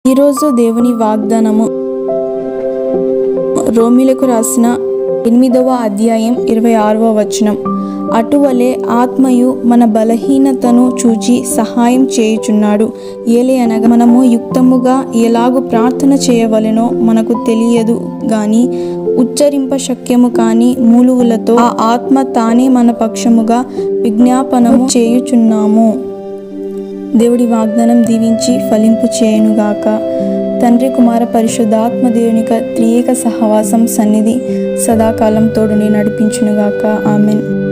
ఈరోజు దేవుని వాగ్దానము రోమిలకు రాసిన ఎనిమిదవ అధ్యాయం ఇరవై ఆరవ వచనం అటువలే ఆత్మయు మన బలహీనతను చూచి సహాయం చేయుచున్నాడు ఏలే అనగా మనము యుక్తముగా ఎలాగూ ప్రార్థన చేయవలెనో మనకు తెలియదు గాని ఉచ్చరింప శక్యము కాని మూలుగులతో ఆ ఆత్మ తానే మన పక్షముగా విజ్ఞాపనము చేయుచున్నాము దేవుడి వాగ్దానం దీవించి ఫలింపు చేయునుగాక తండ్రి కుమార పరిశుద్ధాత్మ దేవునిక త్రియేక సహవాసం సన్నిధి సదాకాలం తోడుని నడిపించునుగాక ఆమెన్